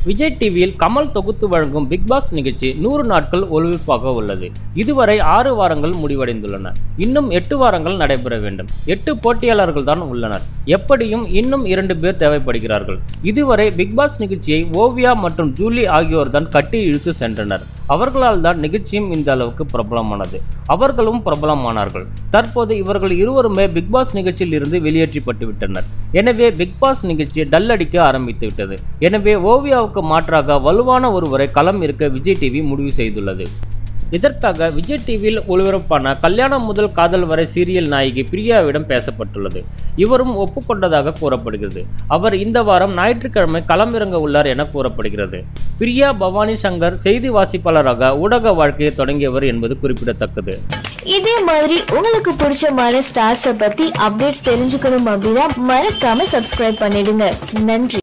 விஜய் டிவியில் கமல் தொகுத்து வழங்கும் பிக் பாஸ் நிகழ்ச்சி நூறு நாட்கள் ஒளிபரப்பாக உள்ளது இதுவரை ஆறு வாரங்கள் முடிவடைந்துள்ளன இன்னும் எட்டு வாரங்கள் நடைபெற வேண்டும் எட்டு போட்டியாளர்கள் தான் உள்ளனர் எப்படியும் இன்னும் இரண்டு பேர் தேவைப்படுகிறார்கள் இதுவரை பிக் பாஸ் நிகழ்ச்சியை ஓவியா மற்றும் ஜூலி ஆகியோர் தான் கட்டி இழுத்து சென்றனர் அவர்களால் தான் நிகழ்ச்சியும் இந்த அளவுக்கு பிரபலமானது அவர்களும் பிரபலமானார்கள் தற்போது இவர்கள் இருவருமே பிக் பாஸ் நிகழ்ச்சியில் இருந்து வெளியேற்றப்பட்டு விட்டனர் எனவே பிக் பாஸ் நிகழ்ச்சி டல் அடிக்க ஆரம்பித்து விட்டது எனவே ஓவியாவுக்கு மாற்றாக வலுவான ஒருவரை களம் இருக்க விஜய் டிவி முடிவு செய்துள்ளது இதற்காக விஜய் டிவியில் ஒளிபரப்பான கல்யாணம் முதல் காதல் வரை சீரியல் நாயகி பிரியாவிடம் பேசப்பட்டுள்ளது இவரும் ஒப்புக்கொண்டதாக கூறப்படுகிறது அவர் இந்த வாரம் ஞாயிற்றுக்கிழமை களமிறங்க உள்ளார் என கூறப்படுகிறது பிரியா பவானி சங்கர் செய்தி வாசிப்பாளராக ஊடக வாழ்க்கையை தொடங்கியவர் என்பது குறிப்பிடத்தக்கது இதே மாதிரி உங்களுக்கு பிடிச்சமான ஸ்டார்ஸை பத்தி அப்டேட்ஸ் தெரிஞ்சுக்கணும் அப்படின்னா மறக்காம சப்ஸ்கிரைப் பண்ணிடுங்க நன்றி